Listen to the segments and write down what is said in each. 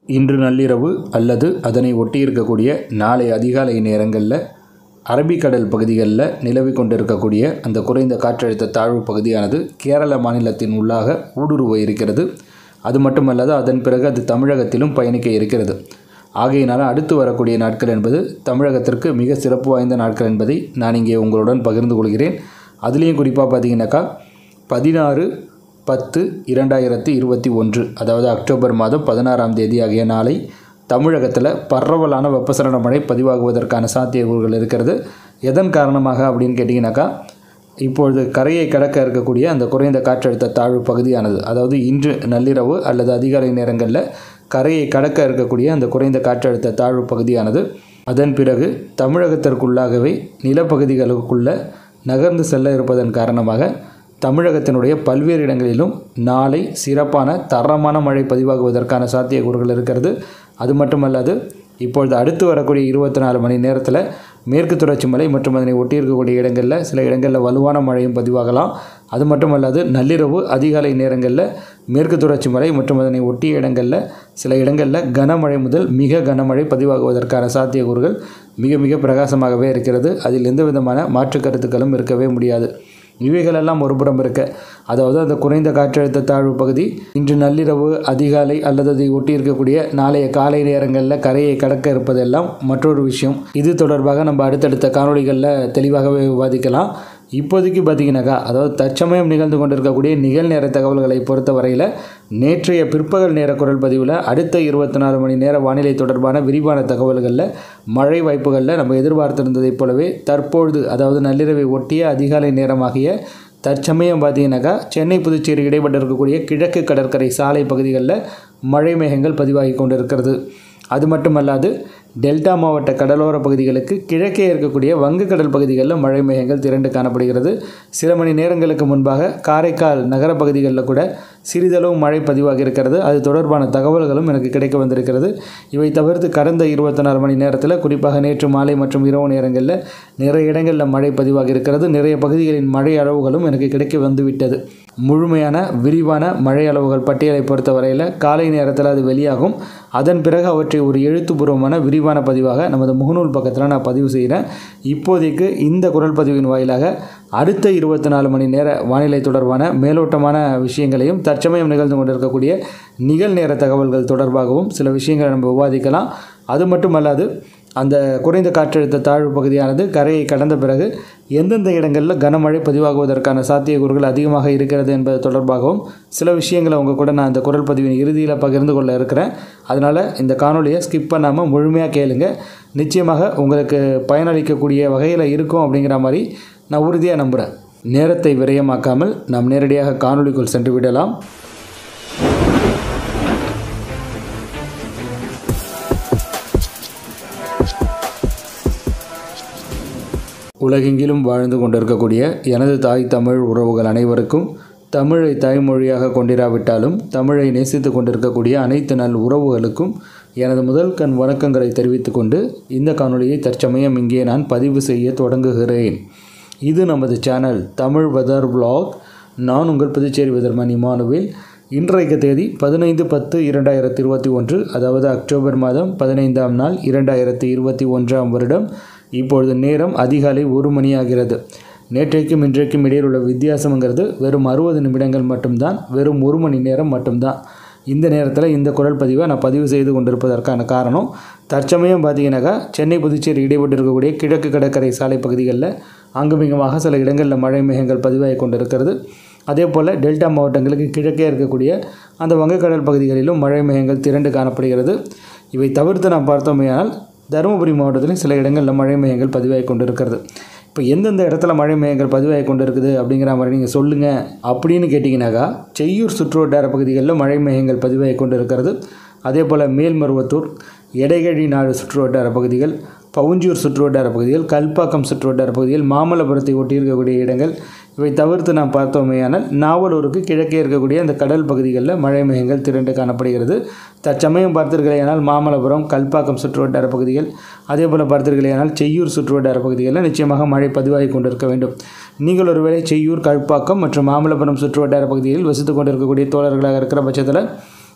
இன்று நள்ளிரவு அல்லது அதனை ஒட்டியிருக்கக்கூடிய நாளை அதிகாலை நேரங்களில் அரபிக்கடல் பகுதிகளில் நிலவி கொண்டிருக்கக்கூடிய அந்த குறைந்த காற்றழுத்த தாழ்வு பகுதியானது கேரள மாநிலத்தின் உள்ளாக ஊடுருவ இருக்கிறது அது மட்டுமல்லாது அதன் பிறகு அது தமிழகத்திலும் பயணிக்க இருக்கிறது ஆகையினால் அடுத்து வரக்கூடிய நாட்கள் என்பது தமிழகத்திற்கு மிக சிறப்பு வாய்ந்த நாட்கள் என்பதை நான் இங்கே உங்களுடன் பகிர்ந்து கொள்கிறேன் அதுலேயும் குறிப்பாக பார்த்தீங்கன்னாக்கா பதினாறு பத்து இரண்டாயிரத்தி இருபத்தி ஒன்று அதாவது அக்டோபர் மாதம் பதினாறாம் தேதி ஆகிய நாளை தமிழகத்தில் பரவலான வெப்பசலன மழை பதிவாகுவதற்கான சாத்தியக்கூறுகள் இருக்கிறது எதன் காரணமாக அப்படின்னு கேட்டிங்கனாக்கா இப்பொழுது கரையை கடக்க இருக்கக்கூடிய அந்த குறைந்த காற்றழுத்த தாழ்வு பகுதியானது அதாவது இன்று நள்ளிரவு அல்லது அதிகாலை நேரங்களில் கரையை கடக்க இருக்கக்கூடிய அந்த குறைந்த காற்றழுத்த தாழ்வு பகுதியானது அதன் பிறகு தமிழகத்திற்குள்ளாகவே நிலப்பகுதிகளுக்குள்ள நகர்ந்து செல்ல இருப்பதன் காரணமாக தமிழகத்தினுடைய பல்வேறு இடங்களிலும் நாளை சிறப்பான தரமான மழை பதிவாகுவதற்கான சாத்தியக்கூறுகள் இருக்கிறது அது மட்டுமல்லாது இப்பொழுது அடுத்து வரக்கூடிய இருபத்தி நாலு மணி நேரத்தில் மேற்கு தொடர்ச்சி மலை மற்றும் அதனை ஒட்டியிருக்கக்கூடிய இடங்களில் சில இடங்களில் வலுவான மழையும் பதிவாகலாம் அது மட்டுமல்லாது நள்ளிரவு அதிகாலை நேரங்களில் மேற்கு தொடர்ச்சி மலை மற்றும் அதனை ஒட்டிய இடங்களில் சில இடங்களில் கனமழை முதல் மிக கனமழை பதிவாகுவதற்கான சாத்தியக்கூறுகள் மிக மிக பிரகாசமாகவே இருக்கிறது அதில் எந்த விதமான மாற்று கருத்துக்களும் இருக்கவே முடியாது இவைகளெல்லாம் ஒருபுறம் இருக்க அதாவது அந்த குறைந்த காற்றழுத்த தாழ்வு பகுதி இன்று நள்ளிரவு அதிகாலை அல்லது அதை ஒட்டி இருக்கக்கூடிய நாளைய காலை நேரங்களில் கரையை கடக்க இருப்பதெல்லாம் மற்றொரு விஷயம் இது தொடர்பாக நம்ம அடுத்தடுத்த காணொளிகளில் தெளிவாகவே விவாதிக்கலாம் இப்போதைக்கு பார்த்தீங்கன்னாக்கா அதாவது தற்சமயம் நிகழ்ந்து கொண்டிருக்கக்கூடிய நிகழ்நேர தகவல்களை பொறுத்த வரையில் நேற்றைய பிற்பகல் நேர குரல் பதிவில் அடுத்த இருபத்தி நாலு மணி நேர வானிலை தொடர்பான விரிவான தகவல்களில் மழை வாய்ப்புகளில் நம்ம எதிர்பார்த்திருந்ததைப் போலவே தற்பொழுது அதாவது நள்ளிரவை ஒட்டிய அதிகாலை நேரமாகிய தற்சமயம் பார்த்தீங்கன்னாக்கா சென்னை புதுச்சேரி இடைப்பட்டு இருக்கக்கூடிய கிழக்கு கடற்கரை சாலை பகுதிகளில் மழை மேகங்கள் பதிவாகி கொண்டிருக்கிறது அது மட்டுமல்லாது டெல்டா மாவட்ட கடலோர பகுதிகளுக்கு கிழக்கே இருக்கக்கூடிய வங்கக்கடல் பகுதிகளில் மழை மேகங்கள் திரண்டு காணப்படுகிறது சில மணி நேரங்களுக்கு முன்பாக காரைக்கால் நகர பகுதிகளில் கூட சிறிதளவு மழை பதிவாகி இருக்கிறது அது தொடர்பான தகவல்களும் எனக்கு கிடைக்க வந்திருக்கிறது இவை தவிர்த்து கடந்த இருபத்தி நாலு மணி நேரத்தில் குறிப்பாக நேற்று மாலை மற்றும் இரவு நேரங்களில் நிறைய இடங்களில் மழை பதிவாகி இருக்கிறது நிறைய பகுதிகளின் மழை அளவுகளும் எனக்கு கிடைக்க வந்துவிட்டது முழுமையான விரிவான மழை அளவுகள் பட்டியலை பொறுத்த வரையில் காலை நேரத்தில் அது வெளியாகும் அதன் பிறகு அவற்றை ஒரு எழுத்துப்பூர்வமான விரிவான பதிவாக நமது முகநூல் பக்கத்தில் நான் பதிவு செய்கிறேன் இப்போதைக்கு இந்த குரல் பதிவின் வாயிலாக அடுத்த இருபத்தி நாலு மணி நேர வானிலை தொடர்பான மேலோட்டமான விஷயங்களையும் தற்சமயம் நிகழ்ந்து கொண்டிருக்கக்கூடிய நிகழ்நேர தகவல்கள் தொடர்பாகவும் சில விஷயங்களை நம்ம விவாதிக்கலாம் அது மட்டுமல்லாது அந்த குறைந்த காற்றழுத்த தாழ்வு பகுதியானது கரையை கடந்த பிறகு எந்தெந்த இடங்களில் கனமழை பதிவாகுவதற்கான சாத்தியக்கூறுகள் அதிகமாக இருக்கிறது என்பது தொடர்பாகவும் சில விஷயங்களை உங்கள் கூட நான் இந்த குரல் பதிவின் இறுதியில் பகிர்ந்து கொள்ள இருக்கிறேன் அதனால் இந்த காணொலியை ஸ்கிப் பண்ணாமல் முழுமையாக கேளுங்க நிச்சயமாக உங்களுக்கு பயனளிக்கக்கூடிய வகையில் இருக்கும் அப்படிங்கிற மாதிரி நான் உறுதியாக நம்புகிறேன் நேரத்தை விரயமாக்காமல் நாம் நேரடியாக காணொலிக்குள் சென்று விடலாம் உலகெங்கிலும் வாழ்ந்து கொண்டிருக்கக்கூடிய எனது தாய் தமிழ் உறவுகள் அனைவருக்கும் தமிழை தாய்மொழியாக கொண்டிராவிட்டாலும் தமிழை நேசித்து கொண்டிருக்கக்கூடிய அனைத்து நல் உறவுகளுக்கும் எனது முதல் கண் வணக்கங்களை தெரிவித்துக்கொண்டு இந்த காணொலியை தற்சமயம் இங்கே நான் பதிவு செய்ய தொடங்குகிறேன் இது நமது சேனல் தமிழ் வெதர் vlog நான் உங்கள் புதுச்சேரி வெதர்மன் இமானுவேல் இன்றைக்கு தேதி பதினைந்து பத்து இரண்டாயிரத்தி இருபத்தி ஒன்று அதாவது அக்டோபர் மாதம் பதினைந்தாம் நாள் இரண்டாயிரத்தி இருபத்தி ஒன்றாம் வருடம் இப்பொழுது நேரம் அதிகாலை ஒரு மணி ஆகிறது நேற்றைக்கும் இன்றைக்கும் இடையில் உள்ள வித்தியாசம்ங்கிறது வெறும் அறுபது நிமிடங்கள் மட்டும்தான் வெறும் ஒரு மணி நேரம் மட்டும்தான் இந்த நேரத்தில் இந்த குரல் பதிவை நான் பதிவு செய்து கொண்டிருப்பதற்கான காரணம் தற்சமயம் பார்த்தீங்கன்னாக்கா சென்னை புதுச்சேரி இடைப்பட்டு இருக்கக்கூடிய கிழக்கு கடற்கரை சாலை பகுதிகளில் அங்குமிங்குமாக சில இடங்களில் மழை மேகங்கள் பதிவாகி கொண்டிருக்கிறது அதே போல் டெல்டா மாவட்டங்களுக்கு கிழக்கே இருக்கக்கூடிய அந்த வங்கக்கடல் பகுதிகளிலும் மழை மேகங்கள் திரண்டு காணப்படுகிறது இவை தவிர்த்து நாம் பார்த்தோமேயானால் தருமபுரி மாவட்டத்திலும் சில இடங்களில் மழை மேகங்கள் பதிவாகி கொண்டிருக்கிறது இப்போ எந்தெந்த இடத்துல மழை மேகங்கள் பதிவாகி கொண்டு இருக்குது அப்படிங்கிற மாதிரி நீங்கள் சொல்லுங்கள் அப்படின்னு கேட்டிங்கனாக்கா செய்யூர் சுற்றுவட்டார பகுதிகளில் மழை மேகங்கள் பதிவாகி கொண்டு இருக்கிறது அதே போல் மேல்மருவத்தூர் எடைகழி நாடு சுற்றுவட்டார பகுதிகள் பவுஞ்சூர் சுற்றுவட்டார பகுதிகள் கல்பாக்கம் சுற்றுவட்டார பகுதிகள் மாமல்லபுரத்தை ஒட்டி இருக்கக்கூடிய இடங்கள் இவை தவிர்த்து நாம் பார்த்தோமேயானால் நாவலூருக்கு கிழக்கே இருக்கக்கூடிய அந்த கடல் பகுதிகளில் மழை மேகங்கள் திரண்டு காணப்படுகிறது தற்சமயம் பார்த்தீர்களேயானால் மாமல்லபுரம் கல்பாக்கம் சுற்றுவட்டார பகுதிகள் அதே போல் பார்த்தீர்களேயானால் செய்யூர் சுற்றுவட்டார பகுதிகளில் நிச்சயமாக மழை பதிவாகி கொண்டிருக்க வேண்டும் நீங்கள் ஒருவேளை செய்யூர் கல்பாக்கம் மற்றும் மாமல்லபுரம் சுற்றுவட்டார பகுதிகளில் வசித்து கொண்டிருக்கக்கூடிய தோழர்களாக இருக்கிற பட்சத்தில்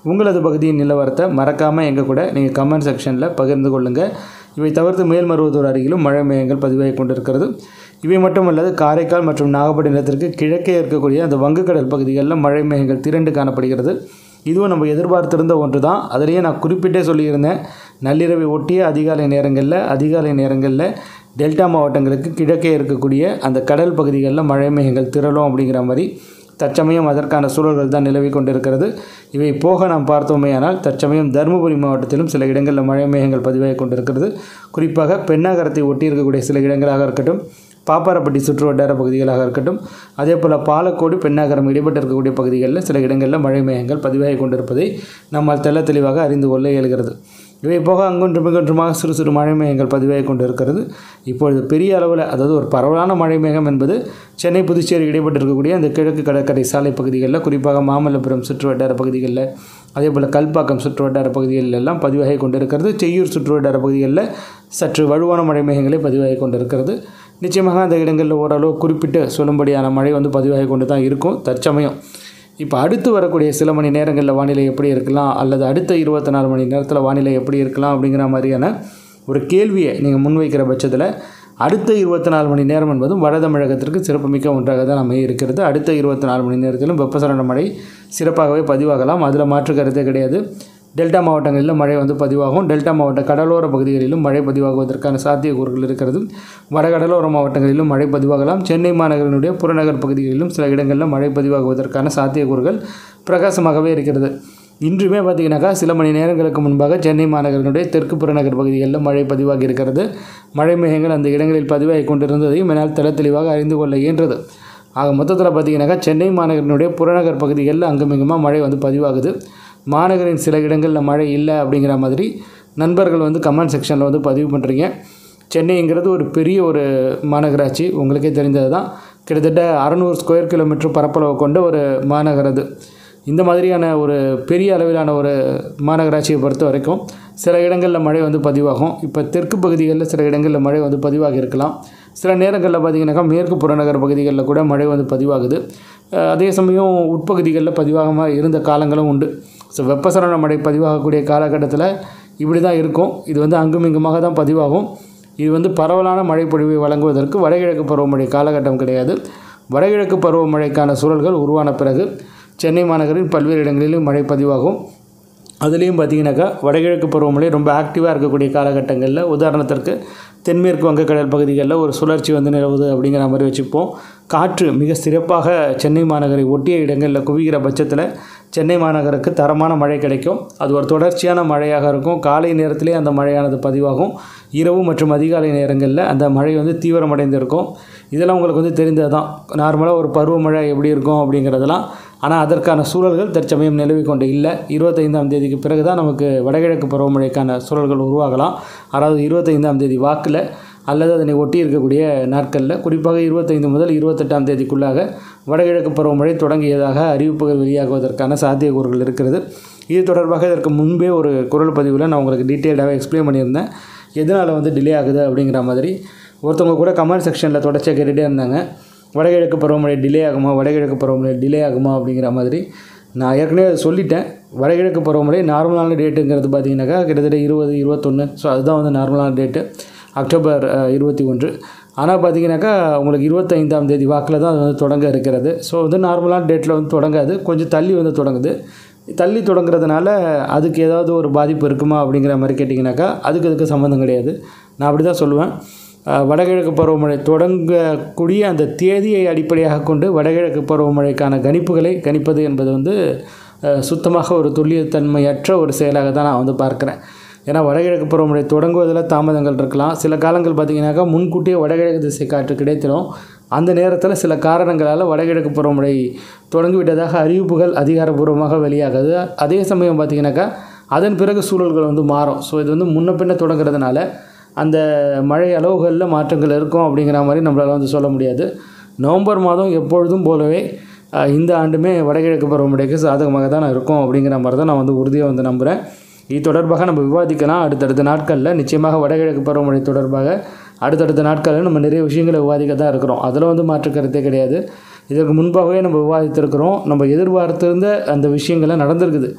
உங்களது பகுதியின் நிலவரத்தை மறக்காமல் எங்கள் கூட நீங்கள் கமெண்ட் செக்ஷனில் பகிர்ந்து கொள்ளுங்கள் இவை தவிர்த்து மேல்மருவத்தூர் அருகிலும் மழை மேகங்கள் பதிவாகி கொண்டிருக்கிறது இவை மட்டுமல்லாது காரைக்கால் மற்றும் நாகப்பட்டினத்திற்கு கிழக்கே இருக்கக்கூடிய அந்த வங்கக்கடல் பகுதிகளில் மழை மேகங்கள் திரண்டு காணப்படுகிறது இதுவும் நம்ம எதிர்பார்த்திருந்த ஒன்று தான் அதிலேயே நான் குறிப்பிட்டே சொல்லியிருந்தேன் நள்ளிரவை ஒட்டிய அதிகாலை நேரங்களில் அதிகாலை நேரங்களில் டெல்டா மாவட்டங்களுக்கு கிழக்கே இருக்கக்கூடிய அந்த கடல் பகுதிகளில் மழை மேகங்கள் திரளும் அப்படிங்கிற மாதிரி தற்சமயம் அதற்கான சூழல்கள் தான் நிலவி கொண்டிருக்கிறது இவை போக நாம் பார்த்தோமேயானால் தற்சமயம் தருமபுரி மாவட்டத்திலும் சில இடங்களில் மழை மேகங்கள் பதிவாகி கொண்டிருக்கிறது குறிப்பாக பெண்ணாகரத்தை ஒட்டி இருக்கக்கூடிய சில இடங்களாக இருக்கட்டும் பாப்பாரப்பட்டி சுற்று வட்டார பகுதிகளாக இருக்கட்டும் அதே போல் பாலக்கோடு பெண்ணாகரம் இடைப்பட்டு இருக்கக்கூடிய பகுதிகளில் சில இடங்களில் மழை மேகங்கள் பதிவாகி கொண்டிருப்பதை நம்மால் தெள்ள தெளிவாக அறிந்து கொள்ள இயல்கிறது இவை போக அங்கொன்றும் இங்கொன்றுமாக சிறு சிறு மழை மேகங்கள் பதிவாகி கொண்டிருக்கிறது இப்பொழுது பெரிய அளவில் அதாவது ஒரு பரவலான மழை மேகம் என்பது சென்னை புதுச்சேரி இடைப்பட்டு இருக்கக்கூடிய அந்த கிழக்கு கடற்கரை சாலை பகுதிகளில் குறிப்பாக மாமல்லபுரம் சுற்று வட்டார பகுதிகளில் அதே போல் கல்பாக்கம் சுற்று வட்டார பகுதிகளில் எல்லாம் பதிவாகி கொண்டிருக்கிறது செய்யூர் சுற்று வட்டார பகுதிகளில் சற்று வலுவான மழை மேகங்களே பதிவாகி கொண்டிருக்கிறது நிச்சயமாக அந்த இடங்களில் ஓரளவு குறிப்பிட்டு சொல்லும்படியான மழை வந்து பதிவாகி கொண்டு தான் இருக்கும் தற்சமயம் இப்போ அடுத்து வரக்கூடிய சில மணி நேரங்களில் வானிலை எப்படி இருக்கலாம் அல்லது அடுத்த இருபத்தி நாலு மணி நேரத்தில் வானிலை எப்படி இருக்கலாம் அப்படிங்கிற மாதிரியான ஒரு கேள்வியை நீங்கள் முன்வைக்கிற பட்சத்தில் அடுத்த இருபத்தி நாலு மணி நேரம் என்பதும் வட தமிழகத்திற்கு சிறப்புமிக்க ஒன்றாக தான் அமைய இருக்கிறது அடுத்த இருபத்தி நாலு மணி நேரத்திலும் வெப்பசலன மழை சிறப்பாகவே பதிவாகலாம் அதில் மாற்று கருத்தே கிடையாது டெல்டா மாவட்டங்களிலும் மழை வந்து பதிவாகும் டெல்டா மாவட்ட கடலோர பகுதிகளிலும் மழை பதிவாகுவதற்கான சாத்தியக்கூறுகள் இருக்கிறது வடகடலோர மாவட்டங்களிலும் மழை பதிவாகலாம் சென்னை மாநகரினுடைய புறநகர் பகுதிகளிலும் சில இடங்களில் மழை பதிவாகுவதற்கான சாத்தியக்கூறுகள் பிரகாசமாகவே இருக்கிறது இன்றுமே பார்த்தீங்கன்னாக்கா சில மணி நேரங்களுக்கு முன்பாக சென்னை மாநகரினுடைய தெற்கு புறநகர் பகுதிகளில் மழை பதிவாகி இருக்கிறது மழை மேகங்கள் அந்த இடங்களில் பதிவாகி கொண்டிருந்ததையும் என்னால் தெள தெளிவாக அறிந்து கொள்ள இயன்றது ஆக மொத்தத்தில் பார்த்தீங்கன்னாக்கா சென்னை மாநகரினுடைய புறநகர் பகுதிகளில் அங்குமிங்குமா மழை வந்து பதிவாகுது மாநகரின் சில இடங்களில் மழை இல்லை அப்படிங்கிற மாதிரி நண்பர்கள் வந்து கமெண்ட் செக்ஷனில் வந்து பதிவு பண்ணுறீங்க சென்னைங்கிறது ஒரு பெரிய ஒரு மாநகராட்சி உங்களுக்கே தெரிஞ்சது தான் கிட்டத்தட்ட அறநூறு ஸ்கொயர் கிலோமீட்டர் பரப்பளவு கொண்ட ஒரு மாநகர் அது இந்த மாதிரியான ஒரு பெரிய அளவிலான ஒரு மாநகராட்சியை பொறுத்த வரைக்கும் சில இடங்களில் மழை வந்து பதிவாகும் இப்போ தெற்கு பகுதிகளில் சில இடங்களில் மழை வந்து பதிவாகி இருக்கலாம் சில நேரங்களில் பார்த்திங்கனாக்கா மேற்கு புறநகர் பகுதிகளில் கூட மழை வந்து பதிவாகுது அஹ் அதே சமயம் உட்பகுதிகளில் பதிவாகாமல் இருந்த காலங்களும் உண்டு ஸோ வெப்பசலன மழை பதிவாகக்கூடிய காலகட்டத்தில் இப்படி தான் இருக்கும் இது வந்து அங்கும் இங்குமாக தான் பதிவாகும் இது வந்து பரவலான மழைப்பொழிவை வழங்குவதற்கு வடகிழக்கு பருவமழை காலகட்டம் கிடையாது வடகிழக்கு பருவமழைக்கான சூழல்கள் உருவான பிறகு சென்னை மாநகரின் பல்வேறு இடங்களிலும் மழை பதிவாகும் அதுலேயும் பார்த்தீங்கன்னாக்கா வடகிழக்கு பருவமழை ரொம்ப ஆக்டிவாக இருக்கக்கூடிய காலகட்டங்களில் உதாரணத்திற்கு தென்மேற்கு வங்கக்கடல் பகுதிகளில் ஒரு சுழற்சி வந்து நிலவுது அப்படிங்கிற மாதிரி வச்சுப்போம் காற்று மிக சிறப்பாக சென்னை மாநகரை ஒட்டிய இடங்களில் குவிகிற பட்சத்தில் சென்னை மாநகருக்கு தரமான மழை கிடைக்கும் அது ஒரு தொடர்ச்சியான மழையாக இருக்கும் காலை நேரத்திலே அந்த மழையானது பதிவாகும் இரவு மற்றும் அதிகாலை நேரங்களில் அந்த மழை வந்து தீவிரமடைந்து இருக்கும் இதெல்லாம் உங்களுக்கு வந்து தெரிந்தது தான் நார்மலாக ஒரு பருவமழை எப்படி இருக்கும் அப்படிங்கிறதெல்லாம் ஆனால் அதற்கான சூழல்கள் தற்சமயம் நிலவி கொண்டு இல்லை இருபத்தைந்தாம் தேதிக்கு பிறகு தான் நமக்கு வடகிழக்கு பருவமழைக்கான சூழல்கள் உருவாகலாம் அதாவது இருபத்தைந்தாம் தேதி வாக்கில் அல்லது அதனை ஒட்டி இருக்கக்கூடிய நாட்களில் குறிப்பாக இருபத்தைந்து முதல் இருபத்தெட்டாம் தேதிக்குள்ளாக வடகிழக்கு பருவமழை தொடங்கியதாக அறிவிப்புகள் வெளியாகுவதற்கான சாத்தியக்கூறுகள் இருக்கிறது இது தொடர்பாக இதற்கு முன்பே ஒரு குரல் பதிவில் நான் உங்களுக்கு டீட்டெயில்டாகவே எக்ஸ்பிளைன் பண்ணியிருந்தேன் எதனால் வந்து டிலே ஆகுது அப்படிங்கிற மாதிரி ஒருத்தவங்க கூட கமெண்ட் செக்ஷனில் தொடர்ச்சியாக கேட்டுகிட்டே இருந்தாங்க வடகிழக்கு பருவமழை டிலே ஆகுமா வடகிழக்கு பருவமழை டிலே ஆகுமா அப்படிங்கிற மாதிரி நான் ஏற்கனவே அதை சொல்லிட்டேன் வடகிழக்கு பருவமழை நார்மலான டேட்டுங்கிறது பார்த்தீங்கன்னாக்கா கிட்டத்தட்ட இருபது இருபத்தொன்று ஸோ அதுதான் வந்து நார்மலான டேட்டு அக்டோபர் அஹ், இருபத்தி ஒன்று ஆனால் பார்த்தீங்கன்னாக்கா உங்களுக்கு இருபத்தைந்தாம் தேதி வாக்கில் தான் அது வந்து தொடங்க இருக்கிறது ஸோ வந்து நார்மலான டேட்டில் வந்து தொடங்காது கொஞ்சம் தள்ளி வந்து தொடங்குது தள்ளி தொடங்குறதுனால அதுக்கு ஏதாவது ஒரு பாதிப்பு இருக்குமா அப்படிங்கிற மாதிரி கேட்டிங்கனாக்கா அதுக்கு அதுக்கு சம்மந்தம் கிடையாது நான் அப்படி தான் சொல்லுவேன் அஹ், வடகிழக்கு பருவமழை தொடங்கக்கூடிய அந்த தேதியை அடிப்படையாக கொண்டு வடகிழக்கு பருவமழைக்கான கணிப்புகளை கணிப்பது என்பது வந்து அஹ், சுத்தமாக ஒரு துல்லியத்தன்மையற்ற ஒரு செயலாக தான் நான் வந்து பார்க்குறேன் ஏன்னா வடகிழக்கு பருவமழை தொடங்குவதில் தாமதங்கள் இருக்கலாம் சில காலங்கள் பார்த்திங்கனாக்கா முன்கூட்டியே வடகிழக்கு திசை காற்று கிடைத்திடும் அந்த நேரத்தில் சில காரணங்களால் வடகிழக்கு பருவமழை தொடங்கிவிட்டதாக அறிவிப்புகள் அதிகாரப்பூர்வமாக வெளியாகுது அதே சமயம் பார்த்திங்கனாக்கா அதன் பிறகு சூழல்கள் வந்து மாறும் ஸோ இது வந்து முன்ன பின்ன தொடங்குறதுனால அந்த மழை அளவுகளில் மாற்றங்கள் இருக்கும் அப்படிங்கிற மாதிரி நம்மளால் வந்து சொல்ல முடியாது நவம்பர் மாதம் எப்பொழுதும் போலவே அஹ், இந்த ஆண்டுமே வடகிழக்கு பருவமழைக்கு சாதகமாக தான் இருக்கும் அப்படிங்கிற மாதிரி தான் நான் வந்து உறுதியாக வந்து நம்புகிறேன் இது தொடர்பாக நம்ம விவாதிக்கலாம் அடுத்தடுத்த நாட்களில் நிச்சயமாக வடகிழக்கு பருவமழை தொடர்பாக அடுத்தடுத்த நாட்களில் நம்ம நிறைய விஷயங்களை விவாதிக்க தான் இருக்கிறோம் அதில் வந்து மாற்று கருத்தே கிடையாது இதற்கு முன்பாகவே நம்ம விவாதித்திருக்கிறோம் நம்ம எதிர்பார்த்திருந்த அந்த விஷயங்கள்லாம் நடந்திருக்குது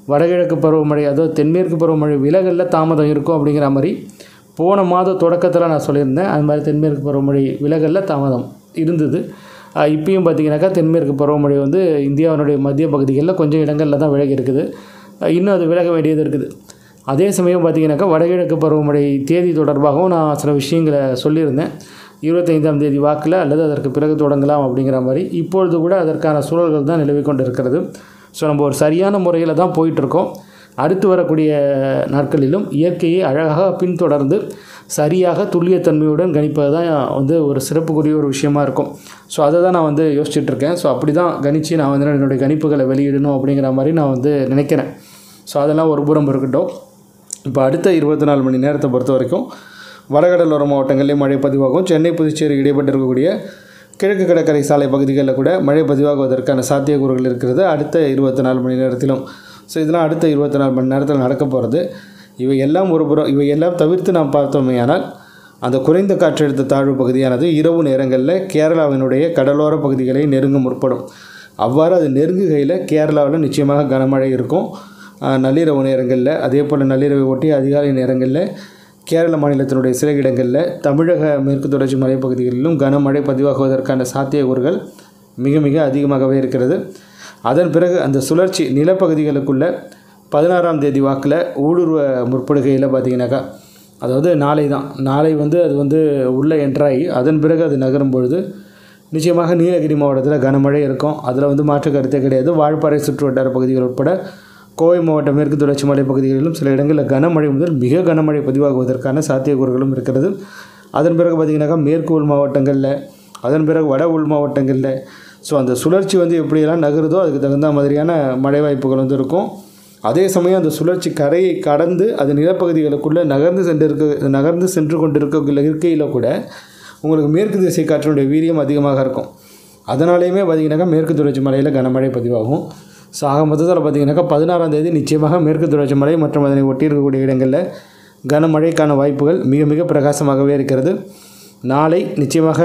வடகிழக்கு பருவமழை அதாவது தென்மேற்கு பருவமழை விலகலில் தாமதம் இருக்கும் அப்படிங்கிற மாதிரி போன மாத தொடக்கத்தில் நான் சொல்லியிருந்தேன் அது மாதிரி தென்மேற்கு பருவமழை விலகலில் தாமதம் இருந்தது அஹ் இப்பயும் பார்த்தீங்கன்னாக்கா தென்மேற்கு பருவமழை வந்து இந்தியாவினுடைய மத்திய பகுதிகளில் கொஞ்சம் இடங்களில் தான் விலகி இருக்குது அஹ் இன்னும் அது விலக வேண்டியது இருக்குது அதே சமயம் பார்த்தீங்கன்னாக்கா வடகிழக்கு பருவமழை தேதி தொடர்பாகவும் நான் சில விஷயங்களை சொல்லியிருந்தேன் இருபத்தைந்தாம் தேதி வாக்கில் அல்லது அதற்கு பிறகு தொடங்கலாம் அப்படிங்கிற மாதிரி இப்பொழுது கூட அதற்கான சூழல்கள் தான் நிலவி கொண்டு இருக்கிறது ஸோ நம்ம ஒரு சரியான முறையில் தான் போயிட்டுருக்கோம் அடுத்து வரக்கூடிய நாட்களிலும் இயற்கையை அழகாக பின்தொடர்ந்து சரியாக துல்லியத்தன்மையுடன் கணிப்பது தான் வந்து ஒரு சிறப்புக்குரிய ஒரு விஷயமா இருக்கும் ஸோ அதை தான் நான் வந்து யோசிச்சுட்டு இருக்கேன் ஸோ அப்படி தான் கணிச்சு நான் வந்து என்னுடைய கணிப்புகளை வெளியிடணும் அப்படிங்கிற மாதிரி நான் வந்து நினைக்கிறேன் ஸோ அதெல்லாம் ஒரு புறம் இருக்கட்டும் இப்போ அடுத்த இருபத்தி நாலு மணி நேரத்தை பொறுத்த வரைக்கும் வடகடலோர மாவட்டங்களில் மழை பதிவாகும் சென்னை புதுச்சேரி இடைப்பட்டு இருக்கக்கூடிய கிழக்கு கடற்கரை சாலை பகுதிகளில் கூட மழை பதிவாகுவதற்கான சாத்தியக்கூறுகள் இருக்கிறது அடுத்த இருபத்தி நாலு மணி நேரத்திலும் ஸோ இதெல்லாம் அடுத்த இருபத்தி நாலு மணி நேரத்தில் நடக்க போகிறது இவை எல்லாம் ஒரு புறம் இவை எல்லாம் தவிர்த்து நாம் பார்த்தோமேயானால் அந்த குறைந்த காற்றழுத்த தாழ்வு பகுதியானது இரவு நேரங்களில் கேரளாவினுடைய கடலோர பகுதிகளை நெருங்க முற்படும் அவ்வாறு அது நெருங்குகையில் கேரளாவில் நிச்சயமாக கனமழை இருக்கும் ஆஹ் நள்ளிரவு நேரங்களில் அதே போல் நள்ளிரவை ஒட்டி அதிகாலை நேரங்களில் கேரள மாநிலத்தினுடைய சில இடங்களில் தமிழக மேற்கு தொடர்ச்சி மலைப்பகுதிகளிலும் கனமழை பதிவாகுவதற்கான சாத்தியக்கூறுகள் மிக மிக அதிகமாகவே இருக்கிறது அதன் பிறகு அந்த சுழற்சி நிலப்பகுதிகளுக்குள்ள பதினாறாம் தேதி வாக்கில் ஊடுருவ முற்படுகையில் பார்த்தீங்கன்னாக்கா அதாவது நாளை தான் நாளை வந்து அது வந்து உள்ளே என்ட்ராகி அதன் பிறகு அது நகரும் பொழுது நிச்சயமாக நீலகிரி மாவட்டத்தில் கனமழை இருக்கும் அதில் வந்து மாற்று கருத்தே கிடையாது வால்பாறை சுற்று வட்டார பகுதிகள் உட்பட கோவை மாவட்ட மேற்கு தொடர்ச்சி மலை பகுதிகளிலும் சில இடங்களில் கனமழை முதல் மிக கனமழை பதிவாகுவதற்கான சாத்தியக்கூறுகளும் இருக்கிறது அதன் பிறகு பார்த்திங்கனாக்கா மேற்கு உள் மாவட்டங்களில் அதன் பிறகு வட உள் மாவட்டங்களில் ஸோ அந்த சுழற்சி வந்து எப்படியெல்லாம் நகருதோ அதுக்கு தகுந்த மாதிரியான மழை வாய்ப்புகள் வந்து இருக்கும் அதே சமயம் அந்த சுழற்சி கரையை கடந்து அது நிலப்பகுதிகளுக்குள்ளே நகர்ந்து சென்று இருக்க நகர்ந்து சென்று கொண்டிருக்க இருக்கையில் கூட உங்களுக்கு மேற்கு திசை காற்றினுடைய வீரியம் அதிகமாக இருக்கும் அதனாலேயுமே பார்த்தீங்கன்னாக்கா மேற்கு தொடர்ச்சி மலையில் கனமழை பதிவாகும் ஸோ ஆக மொத்தத்தில் பார்த்தீங்கன்னாக்கா பதினாறாம் தேதி நிச்சயமாக மேற்கு தொடர்ச்சி மலை மற்றும் அதனை ஒட்டி இருக்கக்கூடிய இடங்களில் கனமழைக்கான வாய்ப்புகள் மிக மிக பிரகாசமாகவே இருக்கிறது நாளை நிச்சயமாக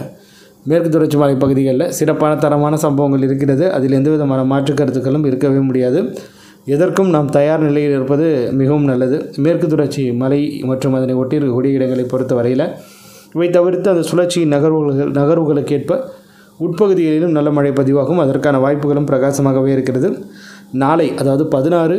மேற்கு தொடர்ச்சி மலை பகுதிகளில் சிறப்பான தரமான சம்பவங்கள் இருக்கிறது அதில் எந்த விதமான மாற்று கருத்துக்களும் இருக்கவே முடியாது எதற்கும் நாம் தயார் நிலையில் இருப்பது மிகவும் நல்லது மேற்கு தொடர்ச்சி மலை மற்றும் அதனை ஒட்டி இருக்கக்கூடிய இடங்களை பொறுத்த வரையில் இவை தவிர்த்து அந்த சுழற்சி நகர்வுகள் நகர்வுகளுக்கேற்ப உட்பகுதிகளிலும் நல்ல மழை பதிவாகும் அதற்கான வாய்ப்புகளும் பிரகாசமாகவே இருக்கிறது நாளை அதாவது பதினாறு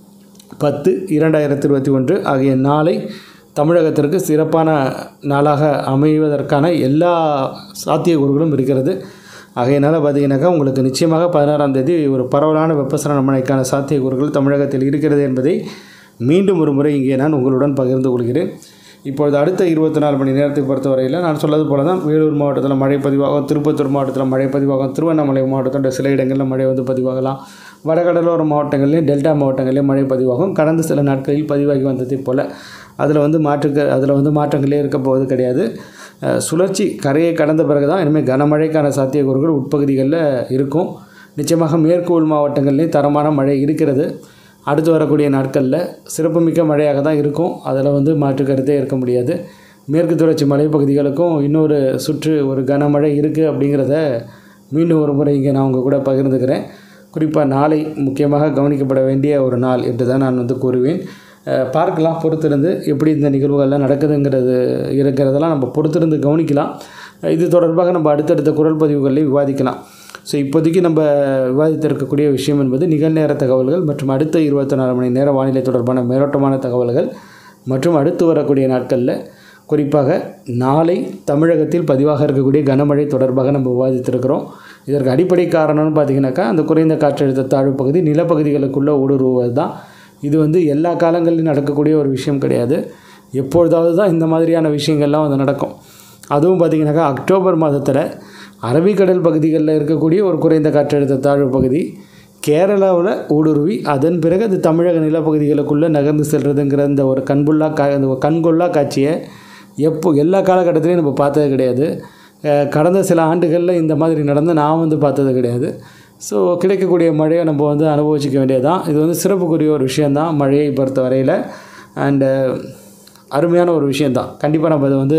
பத்து இரண்டாயிரத்தி இருபத்தி ஒன்று ஆகிய நாளை தமிழகத்திற்கு சிறப்பான நாளாக அமைவதற்கான எல்லா சாத்தியக்கூறுகளும் இருக்கிறது ஆகையினால் பார்த்தீங்கன்னாக்கா உங்களுக்கு நிச்சயமாக பதினாறாம் தேதி ஒரு பரவலான வெப்பசலன மழைக்கான சாத்தியக்கூறுகள் தமிழகத்தில் இருக்கிறது என்பதை மீண்டும் ஒரு முறை இங்கே நான் உங்களுடன் பகிர்ந்து கொள்கிறேன் இப்பொழுது அடுத்த இருபத்தி நாலு மணி நேரத்தை பொறுத்தவரையில் நான் சொன்னது போல தான் வேலூர் மாவட்டத்தில் மழை பதிவாகும் திருப்பத்தூர் மாவட்டத்தில் மழை பதிவாகும் திருவண்ணாமலை மாவட்டத்தோட சில இடங்களில் மழை வந்து பதிவாகலாம் வடகடலோர மாவட்டங்கள்லேயும் டெல்டா மாவட்டங்கள்லேயும் மழை பதிவாகும் கடந்த சில நாட்களில் பதிவாகி வந்ததை போல் அதில் வந்து மாற்றுக்க அதில் வந்து மாற்றங்களே இருக்க போவது கிடையாது அஹ் சுழற்சி கரையை கடந்த பிறகு தான் இனிமேல் கனமழைக்கான சாத்தியக்கூறுகள் உட்பகுதிகளில் இருக்கும் நிச்சயமாக மேற்கு உள் மாவட்டங்கள்லேயும் தரமான மழை இருக்கிறது அடுத்து வரக்கூடிய நாட்களில் சிறப்புமிக்க மழையாக தான் இருக்கும் அதில் வந்து மாற்று கருத்தே இருக்க முடியாது மேற்கு தொடர்ச்சி மலைப்பகுதிகளுக்கும் இன்னொரு சுற்று ஒரு கனமழை இருக்குது அப்படிங்கிறத மீண்டும் ஒரு முறை இங்கே நான் உங்கள் கூட பகிர்ந்துக்கிறேன் குறிப்பாக நாளை முக்கியமாக கவனிக்கப்பட வேண்டிய ஒரு நாள் என்று தான் நான் வந்து கூறுவேன் அஹ் பார்க்கலாம் பொறுத்திருந்து எப்படி இந்த நிகழ்வுகள்லாம் நடக்குதுங்கிறது இருக்கிறதெல்லாம் நம்ம பொறுத்திருந்து கவனிக்கலாம் இது தொடர்பாக நம்ம அடுத்தடுத்த குரல் பதிவுகளில் விவாதிக்கலாம் ஸோ இப்போதைக்கு நம்ம விவாதித்திருக்கக்கூடிய விஷயம் என்பது நிகழ்நேர தகவல்கள் மற்றும் அடுத்த இருபத்தி நாலு மணி நேர வானிலை தொடர்பான மேலோட்டமான தகவல்கள் மற்றும் அடுத்து வரக்கூடிய நாட்களில் குறிப்பாக நாளை தமிழகத்தில் பதிவாக இருக்கக்கூடிய கனமழை தொடர்பாக நம்ம விவாதித்திருக்கிறோம் இதற்கு அடிப்படை காரணம்னு பார்த்தீங்கன்னாக்கா அந்த குறைந்த காற்றழுத்த தாழ்வு பகுதி நிலப்பகுதிகளுக்குள்ளே ஊடுருவது தான் இது வந்து எல்லா காலங்களிலும் நடக்கக்கூடிய ஒரு விஷயம் கிடையாது எப்பொழுதாவது தான் இந்த மாதிரியான விஷயங்கள்லாம் வந்து நடக்கும் அதுவும் பார்த்திங்கனாக்கா அக்டோபர் மாதத்தில் அரபிக்கடல் பகுதிகளில் இருக்கக்கூடிய ஒரு குறைந்த காற்றழுத்த தாழ்வு பகுதி கேரளாவில் ஊடுருவி அதன் பிறகு அது தமிழக நிலப்பகுதிகளுக்குள்ளே நகர்ந்து செல்றதுங்கிற இந்த ஒரு கண்புள்ளா கா இந்த ஒரு கண்கொள்ளா காட்சியை எப்போ எல்லா காலகட்டத்திலையும் நம்ம பார்த்தது கிடையாது அஹ் கடந்த சில ஆண்டுகளில் இந்த மாதிரி நடந்து நான் வந்து பார்த்தது கிடையாது ஸோ கிடைக்கக்கூடிய மழையை நம்ம வந்து அனுபவிச்சிக்க வேண்டியது தான் இது வந்து சிறப்புக்குரிய ஒரு விஷயந்தான் மழையை பொறுத்த வரையில் அண்டு அருமையான ஒரு விஷயந்தான் கண்டிப்பாக நம்ம அதை வந்து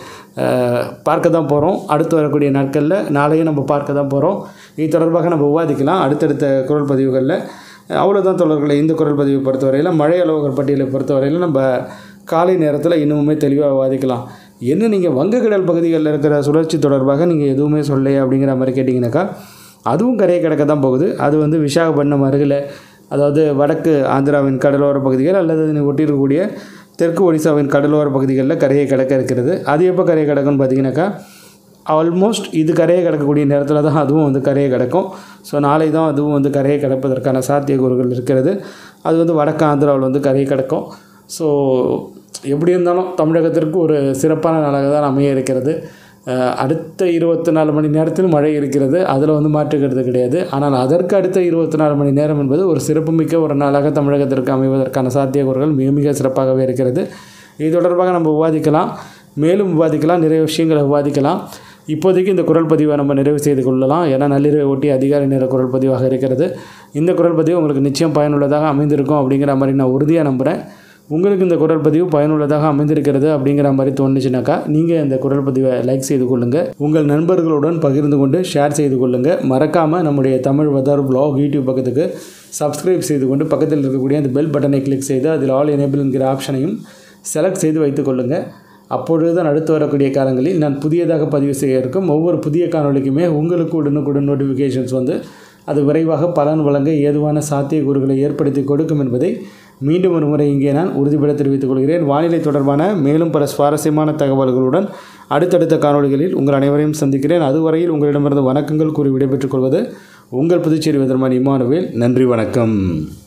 அஹ், பார்க்க தான் போகிறோம் அடுத்து வரக்கூடிய நாட்களில் நாளையும் நம்ம பார்க்க தான் போகிறோம் இது தொடர்பாக நம்ம விவாதிக்கலாம் அடுத்தடுத்த குரல் பதிவுகளில் அவ்வளோதான் தொடர்களை இந்த குரல் பதிவை பொறுத்தவரையில் மழை அளவுகள் பட்டியலை பொறுத்தவரையில் நம்ம காலை நேரத்தில் இன்னுமுமே தெளிவாக விவாதிக்கலாம் என்ன நீங்கள் வங்கக்கடல் பகுதிகளில் இருக்கிற சுழற்சி தொடர்பாக நீங்கள் எதுவுமே சொல்லலையே அப்படிங்கிற மாதிரி கேட்டிங்கனாக்கா அதுவும் கரையை கிடக்க தான் போகுது அது வந்து விசாகப்பட்டினம் அருகில் அதாவது வடக்கு ஆந்திராவின் கடலோர பகுதிகள் அல்லது அதனை ஒட்டியிருக்கக்கூடிய தெற்கு ஒடிசாவின் கடலோர பகுதிகளில் கரையை கிடக்க இருக்கிறது அது எப்போ கரையை கிடக்குன்னு பார்த்தீங்கன்னாக்கா ஆல்மோஸ்ட் இது கரையை கிடக்கக்கூடிய நேரத்தில் தான் அதுவும் வந்து கரையை கிடக்கும் ஸோ நாளை தான் அதுவும் வந்து கரையை கிடப்பதற்கான சாத்தியக்கூறுகள் இருக்கிறது அது வந்து வடக்கு ஆந்திராவில் வந்து கரையை கிடக்கும் ஸோ எப்படி இருந்தாலும் தமிழகத்திற்கு ஒரு சிறப்பான நாளாக தான் அமைய இருக்கிறது அஹ் அடுத்த இருபத்தி நாலு மணி நேரத்தில் மழை இருக்கிறது அதில் வந்து மாற்றுக்கிறது கிடையாது ஆனால் அதற்கு அடுத்த இருபத்தி நாலு மணி நேரம் என்பது ஒரு சிறப்புமிக்க ஒரு நாளாக தமிழகத்திற்கு அமைவதற்கான சாத்தியக்கூறுகள் மிக மிக சிறப்பாகவே இருக்கிறது இது தொடர்பாக நம்ம விவாதிக்கலாம் மேலும் விவாதிக்கலாம் நிறைய விஷயங்களை விவாதிக்கலாம் இப்போதைக்கு இந்த குரல் பதிவை நம்ம நிறைவு செய்து கொள்ளலாம் ஏன்னா நள்ளிரவை ஒட்டி அதிகாரி நேர குரல் பதிவாக இருக்கிறது இந்த குரல் பதிவு உங்களுக்கு நிச்சயம் பயனுள்ளதாக அமைந்திருக்கும் அப்படிங்கிற மாதிரி நான் உறுதியாக நம்புகிறேன் உங்களுக்கு இந்த குரல் பதிவு பயனுள்ளதாக அமைந்திருக்கிறது அப்படிங்கிற மாதிரி தோணுச்சுனாக்கா நீங்கள் இந்த குரல் பதிவை லைக் செய்து கொள்ளுங்கள் உங்கள் நண்பர்களுடன் பகிர்ந்து கொண்டு ஷேர் செய்து கொள்ளுங்கள் மறக்காமல் நம்முடைய தமிழ் வதார் ப்ளாக் யூடியூப் பக்கத்துக்கு சப்ஸ்கிரைப் செய்து கொண்டு பக்கத்தில் இருக்கக்கூடிய அந்த பெல் பட்டனை கிளிக் செய்து அதில் ஆல் எனேபிள் என்கிற ஆப்ஷனையும் செலக்ட் செய்து வைத்துக் கொள்ளுங்கள் அப்பொழுது தான் அடுத்து வரக்கூடிய காலங்களில் நான் புதியதாக பதிவு செய்ய இருக்கும் ஒவ்வொரு புதிய காணொளிக்குமே உங்களுக்கு உடனுக்குடன் நோட்டிஃபிகேஷன்ஸ் வந்து அது விரைவாக பலன் வழங்க ஏதுவான சாத்தியக்கூறுகளை ஏற்படுத்தி கொடுக்கும் என்பதை மீண்டும் ஒரு முறை இங்கே நான் உறுதிபட தெரிவித்துக் கொள்கிறேன் வானிலை தொடர்பான மேலும் பல சுவாரஸ்யமான தகவல்களுடன் அடுத்தடுத்த காணொளிகளில் உங்கள் அனைவரையும் சந்திக்கிறேன் அதுவரையில் உங்களிடமிருந்து வணக்கங்கள் கூறி விடைபெற்றுக் கொள்வது உங்கள் புதுச்சேரி வெதர்மான் இமானுவேல் நன்றி வணக்கம்